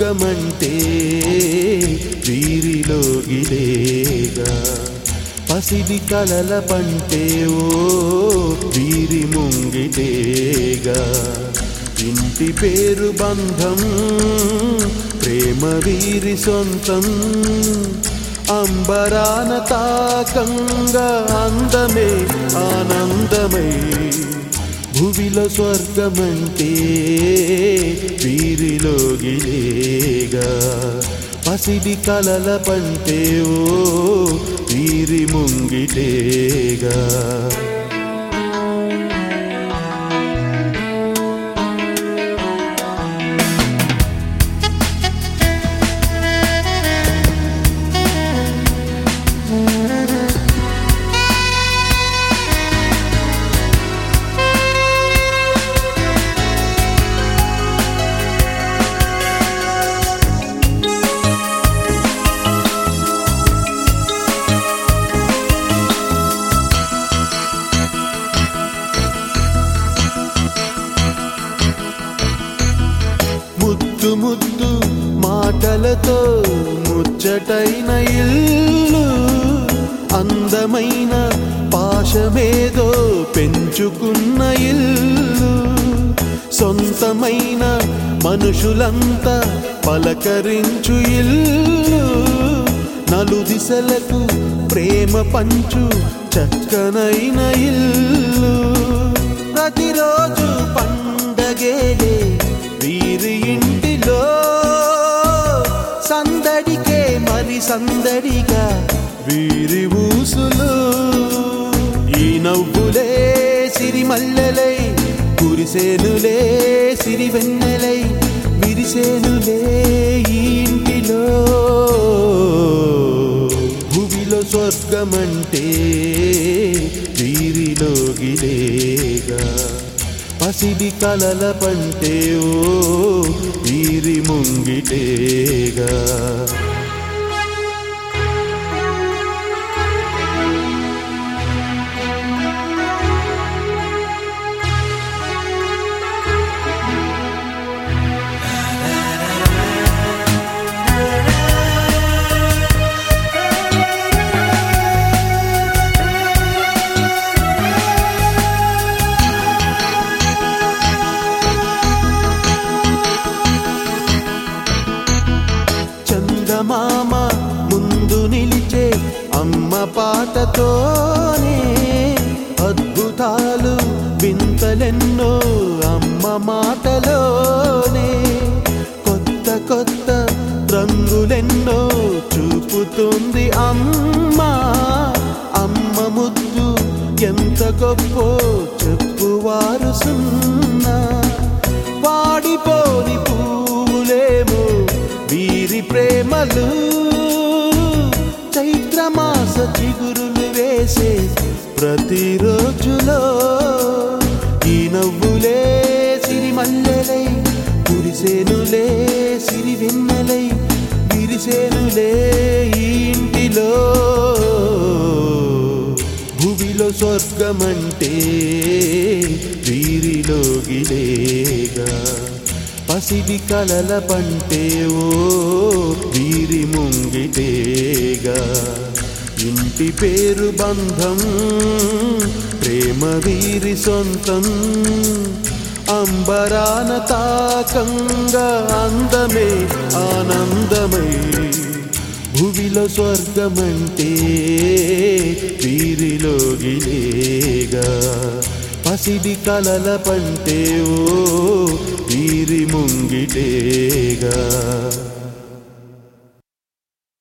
స్వర్గమంటే వీరిలోగిలేగా పసిడి కలల పంటే ఓ వీరి ముంగిటేగా ఇంటి పేరు బంధం ప్రేమ వీరి సొంతం అంబరాన తాకంగా అందమే ఆనందమై భువిలో స్వర్గమంటే వీరిలోగిలేగా పసిడి కలల పంటే ఓ వీరి ముంగిటేగా ముద్దు ముద్దు మాటలతో ముచ్చటైన ఇల్లు అందమైన పాశమేదో పెంచుకున్న ఇల్లు సొంతమైన మనుషులంతా పలకరించు ఇల్లు నలు దిశలకు ప్రేమ పంచు చక్కనైన ఇల్లు ప్రతిరోజు పండగేలే వీరి ఇంటిలో సందడికే మరి సందడిగా వీరి ఊసులు ఈ నవ్వులే సిరిమల్లెలై కురిసేనులే సిరి వెన్నెలై విరిసేనులే ఈ ఇంటిలో భూమిలో స్వర్గమంటే వీరిలోగిలేగా పసిడి కలల పంటే ఓ వీరి ముంగిటేగా చందమామ ముందు నిలిచే అమ్మ పాటతోనే అద్భుతాలు వింతలెన్నో అమ్మ మాటలోనే కొత్త కొత్త రంగులెన్నో చూపుతుంది అమ్మ అమ్మ ముద్దు ఎంత గొప్పో చెప్పువారు సున్నా వాడిపోని పువ్వులేమో వీరి ప్రేమలు చైత్రమాస చిగురులు వేసే ప్రతిరోజులో ఈ నవ్వులే సిరిమల్లెలై కురిసేనులే సిరి వెన్నెలై విరిసేనులే ఈ ఇంటిలో భూమిలో స్వర్గమంటే వీరిలోగిలేగా పసిడి కలల పంటే ఓ వీరి ముంగిటేగా ఇంటి పేరు బంధం ప్రేమ వీరి సొంతం అంబరాన తాకంగా అందమే ఆనందమై భువిలో స్వర్గమంటే వీరిలోగిలేగా పసిడి కలల పంటే ఓ వీరి ముంగిటేగా